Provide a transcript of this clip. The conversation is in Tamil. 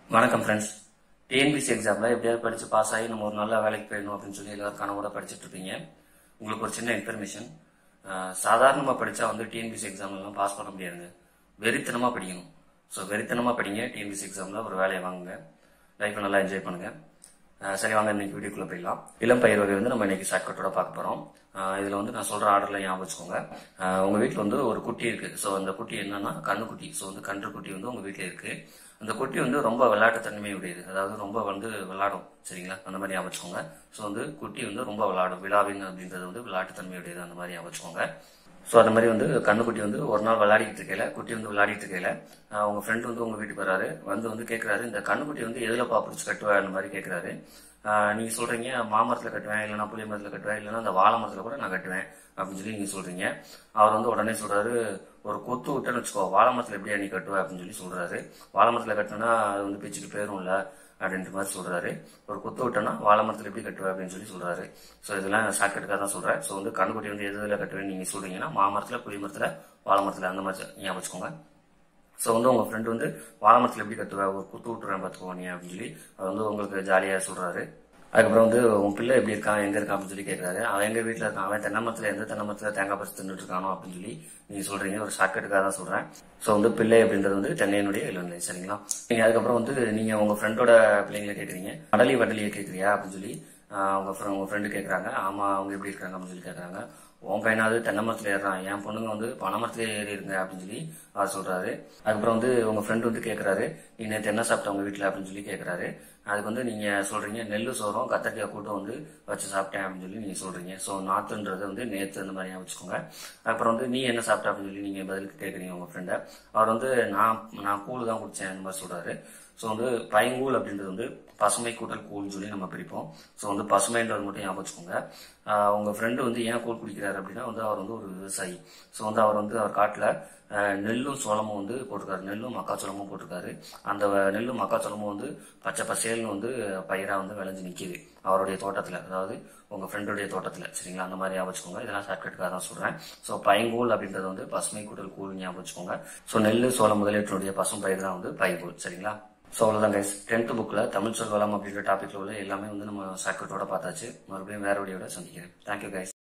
வணக்கம் ஃப்ரெண்ட்ஸ் டிஎன்பிசி எக்ஸாமில் எப்படியாவது படித்து பாஸ் ஆகி நம்ம ஒரு நல்ல வேலைக்கு போயிடணும் அப்படின்னு சொல்லி எல்லாரும் கனவோட படிச்சுட்டு இருப்பீங்க உங்களுக்கு ஒரு சின்ன இன்ஃபர்மேஷன் சாதாரணமாக படித்தா வந்து டிஎன்பிசி எக்ஸாம்லாம் பாஸ் பண்ண முடியாதுங்க வெறித்தனமாக படிக்கணும் ஸோ வெறித்தனமாக படிங்க டிஎன்பிசி எக்ஸாமில் ஒரு வேலையை வாங்குங்க லைஃப்பை நல்லா என்ஜாய் பண்ணுங்கள் அஹ் சரி வாங்க இன்னைக்கு வீடியோக்குள்ள போயிடலாம் இளம் பயிர் வகை வந்து நம்ம இன்னைக்கு ஷார்ட்கட்டோட பார்க்க போறோம் அஹ் இதுல வந்து நான் சொல்ற ஆர்டர்ல ஞாபகம் வச்சுக்கோங்க அஹ் உங்க வீட்ல வந்து ஒரு குட்டி இருக்கு ஸோ அந்த குட்டி என்னன்னா கண்ணுக்குட்டி ஸோ வந்து கன்று குட்டி வந்து உங்க வீட்ல இருக்கு அந்த குட்டி வந்து ரொம்ப விளையாட்டு தன்மை உடையது அதாவது ரொம்ப வந்து விளையாடும் சரிங்களா அந்த மாதிரி ஞாபகம் வச்சுக்கோங்க ஸோ வந்து குட்டி வந்து ரொம்ப விளையாடும் விழாவின் அப்படின்றது வந்து விளையாட்டு தன்மை உடையது அந்த மாதிரி ஞாபகம் வச்சுக்கோங்க ஸோ அந்த மாதிரி வந்து கண்ணுக்குட்டி வந்து ஒரு நாள் விளையாடிட்டு இருக்கையில குட்டி வந்து விளையாடிட்டு இருக்கையில ஆஹ் உங்க ஃப்ரெண்ட் வந்து உங்க வீட்டுக்கு வராரு வந்து வந்து கேட்கறாரு இந்த கண்ணுக்குட்டி வந்து எதுலப்பா பிடிச்சி கட்டுவா அந்த மாதிரி கேட்கறாரு ஆஹ் நீங்க சொல்றீங்க மாமரத்துல கட்டுவேன் இல்லைன்னா புளிய மரத்துல கட்டுவேன் இல்லைன்னா அந்த வாழை மரத்துல கூட நான் கட்டுவேன் அப்படின்னு சொல்லி நீங்க சொல்றீங்க அவர் வந்து உடனே சொல்றாரு ஒரு கொத்து விட்டேன்னு வச்சுக்கோ வாழை மரத்துல எப்படியா நீ கட்டுவ அப்படின்னு சொல்லி சொல்றாரு வாழை மரத்துல கட்டினா அது வந்து பிச்சுட்டு போயிரும்ல அப்படின்ற மாதிரி சொல்றாரு ஒரு குத்து விட்டோன்னா வாழை மரத்துல எப்படி கட்டுவேன் அப்படின்னு சொல்லி சொல்றாரு ஸோ இதெல்லாம் ஷார்ட்கட்டுக்காக தான் சொல்றேன் ஸோ வந்து கண்ணுக்குட்டி வந்து எதுல கட்டுவேன்னு நீங்க சொல்றீங்கன்னா மாமரத்துல புளி மரத்துல வாழை மரத்துல அந்த மாதிரி ஞாபகம் வச்சுக்கோங்க ஸோ வந்து உங்க ஃப்ரெண்ட் வந்து வாழை மரத்துல எப்படி கட்டுவ ஒரு குத்து விட்டுறேன் பார்த்துக்கோ நீ அப்படின்னு சொல்லி அது வந்து உங்களுக்கு ஜாலியா சொல்றாரு அதுக்கப்புறம் வந்து உன் பிள்ளை எப்படி இருக்கான் எங்க இருக்கான் அப்படின்னு சொல்லி கேட்கறாரு அவன் எங்க வீட்டுல இருக்கான் அவன் தென்னை மரத்துல எந்த தென்னை மரத்துல தேங்காய் பறிச்சு தின்னுட்டு இருக்கானோ அப்படின்னு சொல்லி நீங்க சொல்றீங்க ஒரு ஷார்ட்கட்டுக்காக தான் சொல்றேன் ஸோ வந்து பிள்ளை அப்படின்றது வந்து தென்னையினுடைய இளநிலை சரிங்களா நீங்க அதுக்கப்புறம் வந்து நீங்க உங்க ஃப்ரெண்டோட பிள்ளைங்களை கேட்குறீங்க அடலி வடலியை கேட்குறியா அப்படின்னு சொல்லி ஆஹ் உங்க friend- உங்க ஃப்ரெண்டு கேட்குறாங்க ஆமா அவங்க எப்படி இருக்காங்க அப்படின்னு சொல்லி கேட்குறாங்க உன் பையனாவது தென்னை மரத்துல ஏறுறான் என் பொண்ணுங்க வந்து பனை மரத்துல ஏறி இருங்க அப்படின்னு சொல்லி அவர் சொல்றாரு அதுக்கப்புறம் வந்து உங்க ஃப்ரெண்ட் வந்து கேட்கறாரு நீ நேற்று என்ன சாப்பிட்ட உங்க வீட்டுல அப்படின்னு சொல்லி கேட்கறாரு அதுக்கு வந்து நீங்க சொல்றீங்க நெல்லு சோறும் கத்தரிக்காய் கூட்டம் வந்து வச்சு சாப்பிட்டேன் அப்படின்னு சொல்லி நீங்க சொல்றீங்க ஸோ நாத்துன்றது வந்து நேத்து அந்த மாதிரி ஞாபகம் வச்சுக்கோங்க அப்புறம் வந்து நீ என்ன சாப்பிட்ட அப்படின்னு சொல்லி நீங்க பதிலுக்கு கேட்குறீங்க உங்க ஃப்ரெண்டை அவர் வந்து நான் நான் கூழ் தான் குடிச்சேன் அந்த மாதிரி சொல்றாரு ஸோ வந்து பைங்கூழ் அப்படின்றது வந்து பசுமை கூட்டல் கூழ்னு சொல்லி நம்ம பிரிப்போம் ஸோ வந்து பசுமைன்றது மட்டும் ஞாபகம் வச்சுக்கோங்க ஆஹ் உங்க ஃப்ரெண்டு வந்து ஏன் கூழ் குடிக்கிறாரு அப்படின்னா வந்து அவர் வந்து ஒரு விவசாயி ஸோ வந்து அவர் வந்து அவர் காட்டில் நெல்லும் சோளமும் வந்து போட்டிருக்காரு நெல்லும் மக்காச்சோளமும் போட்டிருக்காரு அந்த வ- நெல்லும் மக்காச்சோளமும் வந்து பச்சை பசேல்னு வந்து பயிரா வந்து விளைஞ்சு நிக்குது அவருடைய தோட்டத்துல அதாவது உங்க ஃப்ரெண்டுடைய தோட்டத்துல சரிங்களா அந்த மாதிரி ஞாபகம் வச்சுக்கோங்க இதெல்லாம் ஷார்ட்கட்டுக்காக தான் சொல்றேன் ஸோ பைங்கூழ் அப்படின்றது வந்து பசுமை கூட்டல் கூழ் ஞாபகம் வச்சுக்கோங்க ஸோ நெல் சோளம் முதலீட்டினுடைய பசும் பயிர் தான் வந்து பைங்கூழ் சரிங்களா ஸோ அவ்வளோதான் கைஸ் டென்த் புக்கில் தமிழ் சொல் வளம் அப்படின்ற டாப்பிக்கில் உள்ள எல்லாமே வந்து நம்ம ஷார்ட்கட்டோட பார்த்தாச்சு மறுபடியும் வேற வழியோட சந்திக்கிறேன் தேங்க்யூ கைஸ்